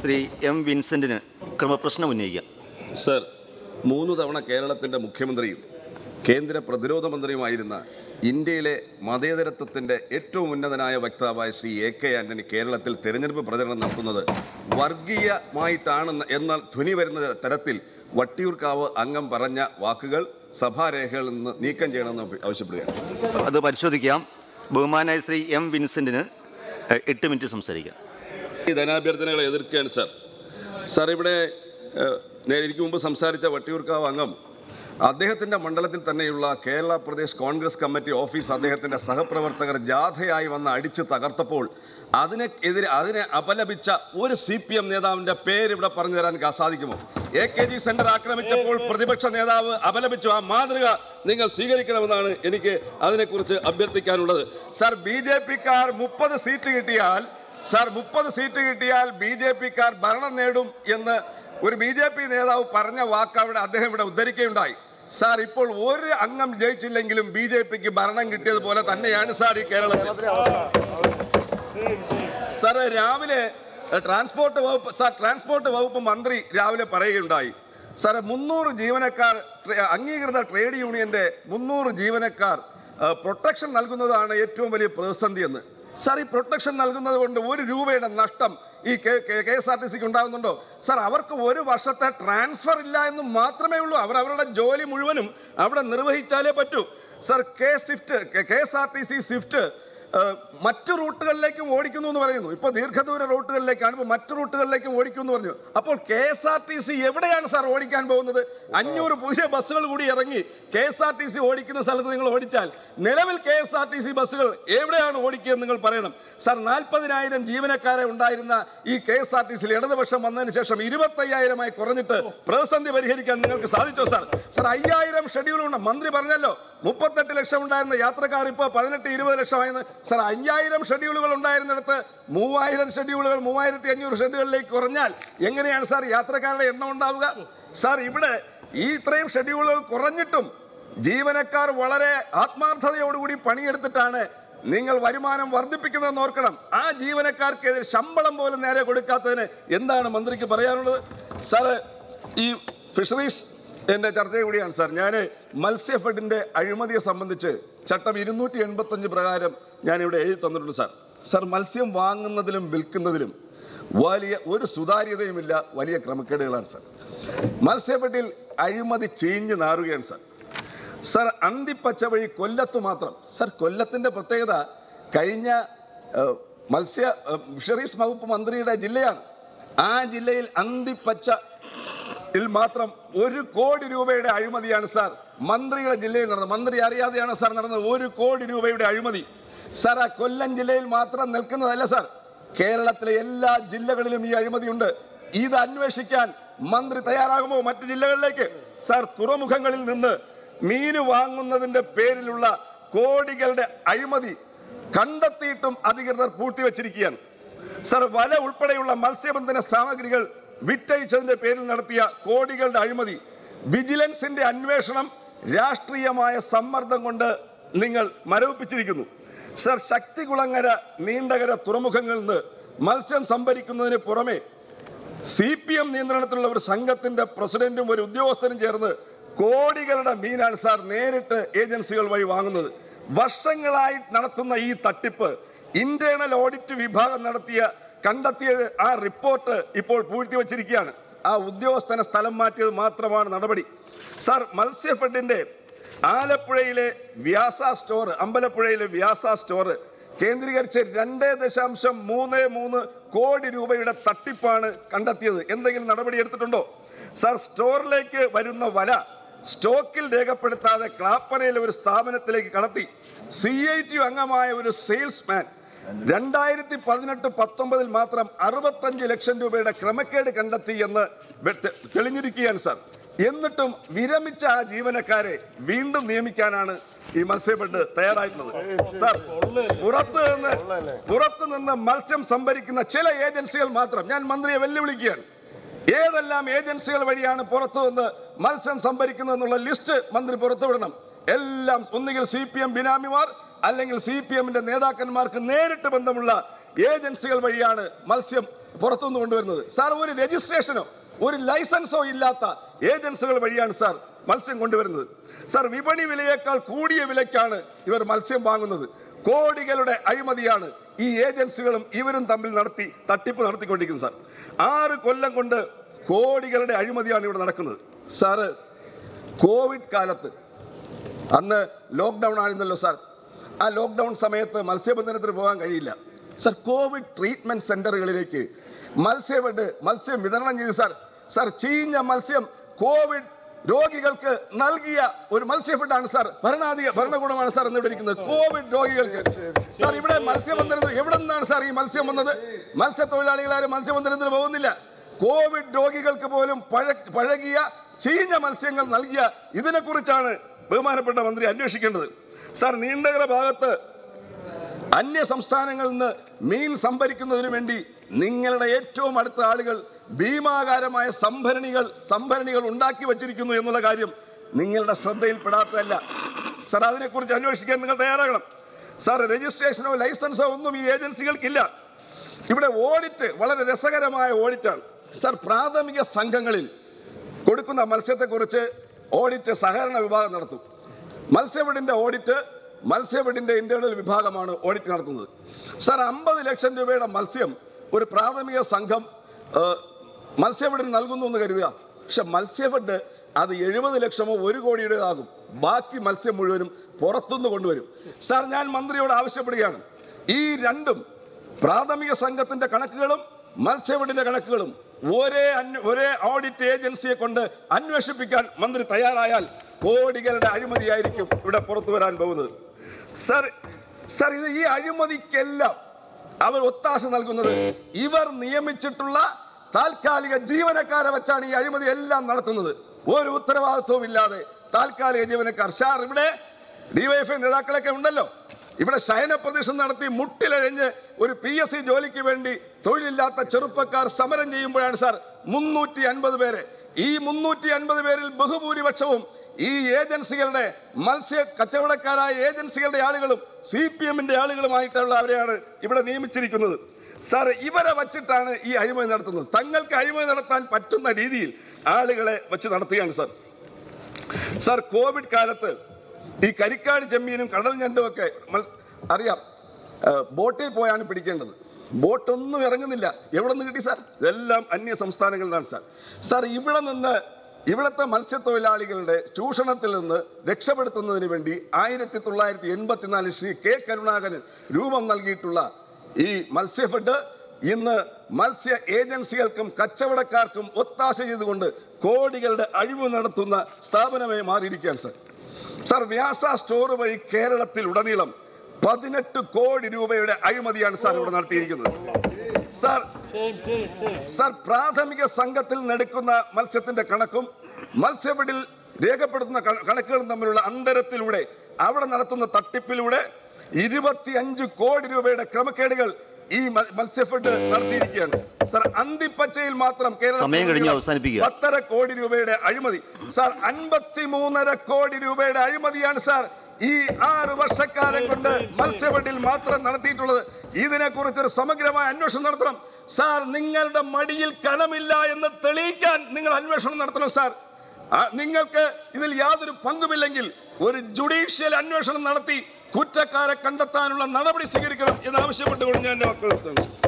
Shri M വിൻസെന്റിന് ക്രമപ്രശ്നം ഉന്നയിക്കാം സർ മൂന്ന് തവണ കേരളത്തിൻ്റെ മുഖ്യമന്ത്രിയും കേന്ദ്ര പ്രതിരോധ മന്ത്രിയുമായിരുന്ന ഇന്ത്യയിലെ മതേതരത്വത്തിൻ്റെ ഏറ്റവും ഉന്നതനായ വക്താവായ ശ്രീ എ കെ ആന്റണി കേരളത്തിൽ തെരഞ്ഞെടുപ്പ് പ്രചരണം നടത്തുന്നത് വർഗീയമായിട്ടാണെന്ന് എന്നാൽ ധ്വനി വരുന്ന തരത്തിൽ വട്ടിയൂർക്കാവ് അംഗം പറഞ്ഞ വാക്കുകൾ സഭാരേഖകളിൽ നിന്ന് നീക്കം ചെയ്യണമെന്ന് ആവശ്യപ്പെടുകയാണ് അത് പരിശോധിക്കാം ബഹുമാനായ ശ്രീ എം വിൻസെന്റിന് എ, എട്ട് മിനിറ്റ് സംസാരിക്കാം ഈ ധനാഭ്യർത്ഥനകളെ എതിർക്കുകയാണ് സാർ സാർ ഇവിടെ ഏഹ്, നേരെ എനിക്ക് മുമ്പ് സംസാരിച്ച വട്ടിയൂർക്കാവ് അംഗം അദ്ദേഹത്തിൻ്റെ മണ്ഡലത്തിൽ തന്നെയുള്ള Kerala Pradesh Congress committee office അദ്ദേഹത്തിൻ്റെ സഹപ്രവർത്തകർ ജാഥയായി വന്ന് അടിച്ച് തകർത്തപ്പോൾ അതിനെ എതിരെ അതിനെ അപലപിച്ച ഒരു സി പി എം നേതാവിൻ്റെ പേര് ഇവിടെ പറഞ്ഞു തരാൻ കാ- സാധിക്കുമോ എ കെ ജി സെന്റർ ആക്രമിച്ചപ്പോൾ പ്രതിപക്ഷ നേതാവ് അപലപിച്ചു ആ മാതൃക നിങ്ങൾ സ്വീകരിക്കണമെന്നാണ് എനിക്ക് അതിനെക്കുറിച്ച് അഭ്യർത്ഥിക്കാനുള്ളത് സാർ ബി ജെ പിക്കാർ മുപ്പത് സീറ്റ് കിട്ടിയാൽ സാർ മുപ്പത് സീറ്റ് കിട്ടിയാൽ ബി ജെ പിക്കാർ ഭരണം നേടും എന്ന് ഒരു ബി ജെ പി നേതാവ് പറഞ്ഞ വാക്ക് അവിടെ അദ്ദേഹം ഇവിടെ ഉദ്ധരിക്കുകയുണ്ടായി സാർ ഇപ്പോൾ ഒരു അംഗം ജയിച്ചില്ലെങ്കിലും ബി ജെ പിക്ക് ഭരണം കിട്ടിയതുപോലെ തന്നെയാണ് സാർ ഈ കേരളത്തിൽ സാർ രാവിലെ എഹ്, ട്രാൻസ്പോർട്ട് വകുപ്പ് സാർ ട്രാൻസ്പോർട്ട് വകുപ്പ് മന്ത്രി രാവിലെ പറയുകയുണ്ടായി സാർ മുന്നൂറ് ജീവനക്കാർ ട്രേ- അംഗീകൃത ട്രേഡ് യൂണിയന്റെ മുന്നൂറ് ജീവനക്കാർ ഏഹ്, പ്രൊട്ടക്ഷൻ നൽകുന്നതാണ് ഏറ്റവും വലിയ പ്രതിസന്ധി എന്ന് സാർ ഈ പ്രൊട്ടക്ഷൻ നൽകുന്നത് കൊണ്ട് ഒരു രൂപയുടെ നഷ്ടം ഈ കെ എസ് ആർ ടി സിക്ക് ഉണ്ടാകുന്നുണ്ടോ സാർ അവർക്ക് ഒരു വർഷത്തെ ട്രാൻസ്ഫർ ഇല്ല എന്ന് മാത്രമേ ഉള്ളൂ അവർ അവരുടെ ജോലി മുഴുവനും അവിടെ നിർവഹിച്ചാലേ പറ്റൂ sir K swift K S R T C swift ഏഹ് മറ്റു റൂട്ടുകളിലേക്കും ഓടിക്കുന്നു എന്ന് പറയുന്നു ഇപ്പോൾ ദീർഘദൂര റൂട്ടുകളിലേക്കാണ് ഇപ്പോൾ മറ്റു റൂട്ടുകളിലേക്കും ഓടിക്കുന്നു എന്ന് പറഞ്ഞു അപ്പോൾ K S R T C എവിടെയാണ് സാർ ഓടിക്കാൻ പോകുന്നത് അഞ്ഞൂറ് പുതിയ ബസ്സുകൾ കൂടി ഇറങ്ങി K S R T C ഓടിക്കുന്ന സ്ഥലത്ത് നിങ്ങൾ ഓടിച്ചാൽ നിലവിൽ K S R T C ബസ്സുകൾ എവിടെയാണ് ഓടിക്കുക നിങ്ങൾ പറയണം സാർ നാൽപ്പതിനായിരം ജീവനക്കാരെ ഉണ്ടായിരുന്ന ഈ കെ എസ് ആർ ടി സിയിൽ ഇടതുപക്ഷം വന്നതിന് ശേഷം ഇരുപത്തയ്യായിരമായി കുറഞ്ഞിട്ട് പ്രതിസന്ധി പരിഹരിക്കാൻ നിങ്ങൾക്ക് സാധിച്ചോ സാർ സാർ അയ്യായിരം ഷെഡ്യൂളുണ്ട് മന്ത്രി പറഞ്ഞല്ലോ മുപ്പത്തെട്ട് ലക്ഷം ഉണ്ടായിരുന്ന യാത്രക്കാർ ഇപ്പോൾ പതിനെട്ട് ഇരുപത് ലക്ഷമായെന്ന് സാർ അയ്യായിരം ഷെഡ്യൂളുകൾ ഉണ്ടായിരുന്നിടത്ത് മൂവായിരം ഷെഡ്യൂളുകൾ മൂവായിരത്തി അഞ്ഞൂറ് ഷെഡ്യൂളിലേക്ക് കുറഞ്ഞാൽ എങ്ങനെയാണ് സാർ യാത്രക്കാരുടെ എണ്ണം ഉണ്ടാവുക സാർ ഇവിടെ ഈ ഇത്രയും ഷെഡ്യൂളുകൾ കുറഞ്ഞിട്ടും ജീവനക്കാർ വളരെ ആത്മാർത്ഥതയോടുകൂടി പണിയെടുത്തിട്ടാണ് നിങ്ങൾ വരുമാനം വർദ്ധിപ്പിക്കുന്നതെന്ന് ഓർക്കണം ആ ജീവനക്കാർക്കെതിരെ ശമ്പളം പോലും നേരെ കൊടുക്കാത്തതിന് എന്താണ് മന്ത്രിക്ക് പറയാനുള്ളത് സാറ് ഈ ഫിഷറീസ് എൻ്റെ ചർച്ച കൂടിയാണ് സാർ ഞാൻ മത്സ്യഫെഡിൻ്റെ അഴിമതിയെ സംബന്ധിച്ച് ചട്ടം ഇരുന്നൂറ്റി എൺപത്തഞ്ച് പ്രകാരം ഞാനിവിടെ എഴുതി തന്നിട്ടുണ്ട് സാർ സാർ മത്സ്യം വാങ്ങുന്നതിലും വിൽക്കുന്നതിലും വലിയ ഒരു സുതാര്യതയുമില്ല വലിയ ക്രമക്കേടുകളാണ് സാർ മത്സ്യഫെഡിൽ അഴിമതി ചീഞ്ഞ് നാറുകയാണ് സാർ സർ അന്തിപ്പച്ച വഴി കൊല്ലത്ത് മാത്രം സർ കൊല്ലത്തിന്റെ പ്രത്യേകത കഴിഞ്ഞ ഏഹ്, മത്സ്യ ഏഹ്, ഫിഷറീസ് വകുപ്പ് മന്ത്രിയുടെ ജില്ലയാണ് ആ ജില്ലയിൽ അന്തിപ്പച്ച ിൽ മാത്രം ഒരു കോടി രൂപയുടെ അഴിമതിയാണ് സാർ മന്ത്രിയുടെ ജില്ലയിൽ നടന്നത് മന്ത്രി അറിയാതെയാണ് സാർ നടന്നത് ഒരു കോടി രൂപയുടെ അഴിമതി സാർ ആ കൊല്ലം ജില്ലയിൽ മാത്രം നിൽക്കുന്നതല്ല സാർ കേരളത്തിലെ എല്ലാ ജില്ലകളിലും ഈ അഴിമതിയുണ്ട് ഇത് അന്വേഷിക്കാൻ മന്ത്രി തയ്യാറാകുമോ മറ്റു ജില്ലകളിലേക്ക് സാർ തുറമുഖങ്ങളിൽ നിന്ന് മീന് വാങ്ങുന്നതിന്റെ പേരിലുള്ള കോടികളുടെ അഴിമതി കണ്ടെത്തിയിട്ടും അധികൃതർ പൂഴ്ത്തിവെച്ചിരിക്കുകയാണ് സർ വല ഉൾപ്പെടെയുള്ള മത്സ്യബന്ധന സാമഗ്രികൾ വിറ്റഴിച്ചതിന്റെ പേരിൽ നടത്തിയ കോടികളുടെ അഴിമതി വിജിലൻസിന്റെ അന്വേഷണം രാഷ്ട്രീയമായ സമ്മർദ്ദം കൊണ്ട് നിങ്ങൾ മരവിപ്പിച്ചിരിക്കുന്നു സർ ശക്തികുളങ്ങര നീണ്ടകര തുറമുഖങ്ങളിൽ നിന്ന് മത്സ്യം സംഭരിക്കുന്നതിന് പുറമെ സി പി എം നിയന്ത്രണത്തിലുള്ള ഒരു സംഘത്തിന്റെ പ്രസിഡന്റും ഒരു ഉദ്യോഗസ്ഥനും ചേർന്ന് കോടികളുടെ മീനാണ് സാർ നേരിട്ട് ഏജൻസികൾ വഴി വാങ്ങുന്നത് വർഷങ്ങളായി നടത്തുന്ന ഈ തട്ടിപ്പ് ഇന്റേണൽ ഓഡിറ്റ് വിഭാഗം നടത്തിയ കണ്ടെത്തിയ ആ റിപ്പോർട്ട് ഇപ്പോൾ പൂഴ്ത്തിവെച്ചിരിക്കുകയാണ് ആ ഉദ്യോഗസ്ഥനെ സ്ഥലം മാറ്റിയത് മാത്രമാണ് നടപടി സാർ മത്സ്യഫെഡിന്റെ ആലപ്പുഴയിലെ വ്യാസ സ്റ്റോർ അമ്പലപ്പുഴയിലെ വ്യാസ സ്റ്റോർ കേന്ദ്രീകരിച്ച് രണ്ട് ദശാംശം മൂന്ന് മൂന്ന് കോടി രൂപയുടെ തട്ടിപ്പാണ് കണ്ടെത്തിയത് എന്തെങ്കിലും നടപടി എടുത്തിട്ടുണ്ടോ സാർ സ്റ്റോറിലേക്ക് വരുന്ന വല സ്റ്റോക്കിൽ രേഖപ്പെടുത്താതെ ക്ലാപ്പനയിലെ ഒരു സ്ഥാപനത്തിലേക്ക് കടത്തി സി ഐ ടി അംഗമായ ഒരു സെയിൽസ്മാൻ രണ്ടായിരത്തി പതിനെട്ട് പത്തൊമ്പതിൽ മാത്രം അറുപത്തഞ്ച് ലക്ഷം രൂപയുടെ ക്രമക്കേട് കണ്ടെത്തി എന്ന് വെ- തെ- തെളിഞ്ഞിരിക്കുകയാണ് സാർ എന്നിട്ടും വിരമിച്ച ആ ജീവനക്കാരെ വീണ്ടും നിയമിക്കാനാണ് ഈ മത്സ്യബെഡ് തയ്യാറായിട്ടുള്ളത് സാർ പുറത്ത് നിന്ന് പുറത്തു നിന്ന് മത്സ്യം സംഭരിക്കുന്ന ചില ഏജൻസികൾ മാത്രം ഞാൻ മന്ത്രിയെ വെല്ലുവിളിക്കുകയാണ് ഏതെല്ലാം ഏജൻസികൾ വഴിയാണ് പുറത്തു നിന്ന് മത്സ്യം സംഭരിക്കുന്നതെന്നുള്ള ലിസ്റ്റ് മന്ത്രി പുറത്തുവിടണം എല്ലാം ഒന്നുകിൽ സി പി എം ബിനാമിമാർ അല്ലെങ്കിൽ സി പി എമ്മിന്റെ നേതാക്കന്മാർക്ക് നേരിട്ട് ബന്ധമുള്ള ഏജൻസികൾ വഴിയാണ് മത്സ്യം പുറത്തുനിന്ന് കൊണ്ടുവരുന്നത് സാർ ഒരു രജിസ്ട്രേഷനോ ഒരു ലൈസൻസോ ഇല്ലാത്ത ഏജൻസികൾ വഴിയാണ് സാർ മത്സ്യം കൊണ്ടുവരുന്നത് സാർ വിപണി വിലയേക്കാൾ കൂടിയ വിലയ്ക്കാണ് ഇവർ മത്സ്യം വാങ്ങുന്നത് കോടികളുടെ അഴിമതിയാണ് ഈ ഏജൻസികളും ഇവരും തമ്മിൽ നടത്തി തട്ടിപ്പ് നടത്തിക്കൊണ്ടിരിക്കുന്നത് സാർ ആറ് കൊല്ലം കൊണ്ട് കോടികളുടെ അഴിമതിയാണ് ഇവിടെ നടക്കുന്നത് സാറ് കോവിഡ് കാലത്ത് അന്ന് ലോക്ക്ഡൗൺ ആയിരുന്നല്ലോ സാർ ആ ലോക്ക്ഡൗൺ സമയത്ത് മത്സ്യബന്ധനത്തിന് പോകാൻ കഴിയില്ല സാർ കോവിഡ് ട്രീറ്റ്മെന്റ് സെന്ററുകളിലേക്ക് മത്സ്യഫെഡ് മത്സ്യം വിതരണം ചെയ്തു സാർ സാർ ചീഞ്ഞ മത്സ്യം കോവിഡ് രോഗികൾക്ക് നൽകിയ ഒരു മത്സ്യഫെഡാണ് സാർ ഭരണാധിക ഭരണകൂടമാണ് സാർ എന്നിവിടെ ഇരിക്കുന്നത് കോവിഡ് രോഗികൾക്ക് സാർ ഇവിടെ മത്സ്യബന്ധനത്തിന് എവിടെ നിന്നാണ് സാർ ഈ മത്സ്യം വന്നത് മത്സ്യത്തൊഴിലാളികളാരും മത്സ്യബന്ധനത്തിന് പോകുന്നില്ല കോവിഡ് രോഗികൾക്ക് പോലും പഴ പഴകിയ ചീഞ്ഞ മത്സ്യങ്ങൾ നൽകിയ ഇതിനെക്കുറിച്ചാണ് ബഹുമാനപ്പെട്ട മന്ത്രി അന്വേഷിക്കേണ്ടത് സാർ നീണ്ടകര ഭാഗത്ത് അന്യ സംസ്ഥാനങ്ങളിൽ നിന്ന് മീൻ സംഭരിക്കുന്നതിന് വേണ്ടി നിങ്ങളുടെ ഏറ്റവും അടുത്ത ആളുകൾ ഭീമാകാരമായ സംഭരണികൾ സംഭരണികൾ ഉണ്ടാക്കി വച്ചിരിക്കുന്നു എന്നുള്ള കാര്യം നിങ്ങളുടെ ശ്രദ്ധയിൽപ്പെടാത്തതല്ല സാർ അതിനെക്കുറിച്ച് അന്വേഷിക്കാൻ നിങ്ങൾ തയ്യാറാകണം സാർ രജിസ്ട്രേഷനോ ലൈസൻസോ ഒന്നും ഈ ഏജൻസികൾക്കില്ല ഇവിടെ ഓഡിറ്റ് വളരെ രസകരമായ ഓഡിറ്റാണ് സാർ പ്രാഥമിക സംഘങ്ങളിൽ കൊടുക്കുന്ന മത്സ്യത്തെക്കുറിച്ച് ഓഡിറ്റ് സഹകരണ വിഭാഗം നടത്തും മത്സ്യഫെഡിന്റെ ഓഡിറ്റ് മത്സ്യഫെഡിന്റെ ഇന്റേണൽ വിഭാഗമാണ് ഓഡിറ്റ് നടത്തുന്നത് സാർ അമ്പത് ലക്ഷം രൂപയുടെ മത്സ്യം ഒരു പ്രാഥമിക സംഘം ഏഹ്, മത്സ്യഫെഡിന് നൽകുന്നു എന്ന് കരുതുക പക്ഷെ മത്സ്യഫെഡ് അത് എഴുപത് ലക്ഷമോ ഒരു കോടിയുടേതാകും ബാക്കി മത്സ്യം മുഴുവനും പുറത്തുനിന്ന് കൊണ്ടുവരും സാർ ഞാൻ മന്ത്രിയോട് ആവശ്യപ്പെടുകയാണ് ഈ രണ്ടും പ്രാഥമിക സംഘത്തിന്റെ കണക്കുകളും മത്സ്യഫെഡിന്റെ കണക്കുകളും ഒരേ അന്വ- ഒരേ ഓഡിറ്റ് ഏജൻസിയെ കൊണ്ട് അന്വേഷിപ്പിക്കാൻ മന്ത്രി തയ്യാറായാൽ കോടികളുടെ അഴിമതിയായിരിക്കും ഇവിടെ പുറത്തു വരാൻ പോകുന്നത് സർ സർ ഇത് ഈ അഴിമതിക്കെല്ലാം അവർ ഒത്താശ നൽകുന്നത് ഇവർ നിയമിച്ചിട്ടുള്ള താൽക്കാലിക ജീവനക്കാരെ വെച്ചാണ് ഈ അഴിമതി എല്ലാം നടത്തുന്നത് ഒരു ഉത്തരവാദിത്വവും ഇല്ലാതെ താൽക്കാലിക ജീവനക്കാർ സാർ ഇവിടെ ഡിവൈഎഫ്ഐ നേതാക്കളൊക്കെ ഉണ്ടല്ലോ ഇവിടെ ശയന പ്രദർശനം നടത്തി മുട്ടിലഴഞ്ഞ് ഒരു പി എസ് സി ജോലിക്ക് വേണ്ടി തൊഴിലില്ലാത്ത ചെറുപ്പക്കാർ സമരം ചെയ്യുമ്പോഴാണ് സാർ മുന്നൂറ്റി അൻപത് പേര് ഈ മുന്നൂറ്റി അൻപത് പേരിൽ ബഹുഭൂരിപക്ഷവും ഈ ഏജൻസികളുടെ മത്സ്യ കച്ചവടക്കാരായ ഏജൻസികളുടെ ആളുകളും സി പി എമ്മിന്റെ ആളുകളുമായിട്ടുള്ള അവരെയാണ് ഇവിടെ നിയമിച്ചിരിക്കുന്നത് സാർ ഇവരെ വച്ചിട്ടാണ് ഈ അഴിമതി നടത്തുന്നത് തങ്ങൾക്ക് അഴിമതി നടത്താൻ പറ്റുന്ന രീതിയിൽ ആളുകളെ വെച്ച് നടത്തുകയാണ് സാർ സാർ കോവിഡ് കാലത്ത് ഈ കരിക്കാട് ചെമ്മീനും കടൽ ഞണ്ടും ഒക്കെ മൽ- അറിയാം ആ, ബോട്ടിൽ പോയാണ് പിടിക്കേണ്ടത് ബോട്ടൊന്നും ഇറങ്ങുന്നില്ല എവിടെ നിന്ന് കിട്ടി സാർ ഇതെല്ലാം അന്യ സംസ്ഥാനങ്ങളിൽ നിന്നാണ് സാർ സാർ ഇവിടെ നിന്ന് ഇവിടുത്തെ മത്സ്യത്തൊഴിലാളികളുടെ ചൂഷണത്തിൽ നിന്ന് രക്ഷപ്പെടുത്തുന്നതിന് വേണ്ടി ആയിരത്തി തൊള്ളായിരത്തി എൺപത്തിനാലിൽ ശ്രീ കെ കരുണാകരൻ രൂപം നൽകിയിട്ടുള്ള ഈ മത്സ്യഫെഡ് ഇന്ന് മത്സ്യ ഏജൻസികൾക്കും കച്ചവടക്കാർക്കും ഒത്താശ ചെയ്തുകൊണ്ട് കോടികളുടെ അഴിവ് നടത്തുന്ന സ്ഥാപനമായി മാറിയിരിക്കുകയാണ് സാർ സാർ വ്യാസ സ്റ്റോർ വഴി കേരളത്തിൽ ഉടനീളം പതിനെട്ട് കോടി രൂപയുടെ അഴിമതിയാണ് സാർ ഇവിടെ നടത്തിയിരിക്കുന്നത് സാർ സാർ പ്രാഥമിക സംഘത്തിൽ നടക്കുന്ന മത്സ്യത്തിന്റെ കണക്കും മത്സ്യഫെഡിൽ രേഖപ്പെടുത്തുന്ന കണ- കണക്കുകളും തമ്മിലുള്ള അന്തരത്തിലൂടെ അവിടെ നടത്തുന്ന തട്ടിപ്പിലൂടെ ഇരുപത്തിയഞ്ച് കോടി രൂപയുടെ ക്രമക്കേടുകൾ ഈ മ- മത്സ്യഫെഡ് നടത്തിയിരിക്കുകയാണ് സാർ അന്തിപ്പച്ചയിൽ മാത്രം കേരളത്തിൽ സമയം കഴിഞ്ഞു അവസാനിപ്പിക്കുക. പത്തര കോടി രൂപയുടെ അഴിമതി സാർ അൻപത്തി മൂന്നര കോടി രൂപയുടെ അഴിമതിയാണ് സാർ ഈ ആറ് വർഷക്കാലം കൊണ്ട് മത്സ്യഫെഡിൽ മാത്രം നടത്തിയിട്ടുള്ളത് ഇതിനെക്കുറിച്ച് ഒരു സമഗ്രമായ അന്വേഷണം നടത്തണം സാർ നിങ്ങളുടെ മടിയിൽ കനമില്ല എന്ന് തെളിയിക്കാൻ നിങ്ങൾ അന്വേഷണം നടത്തണം സാർ ആ, നിങ്ങൾക്ക് ഇതിൽ യാതൊരു പങ്കുമില്ലെങ്കിൽ ഒരു ജുഡീഷ്യൽ അന്വേഷണം നടത്തി കുറ്റക്കാരെ കണ്ടെത്താനുള്ള നടപടി സ്വീകരിക്കണം എന്ന് ആവശ്യപ്പെട്ടുകൊണ്ട് ഞാൻ എൻ്റെ വാക്കുകൾ നിർത്തുന്നു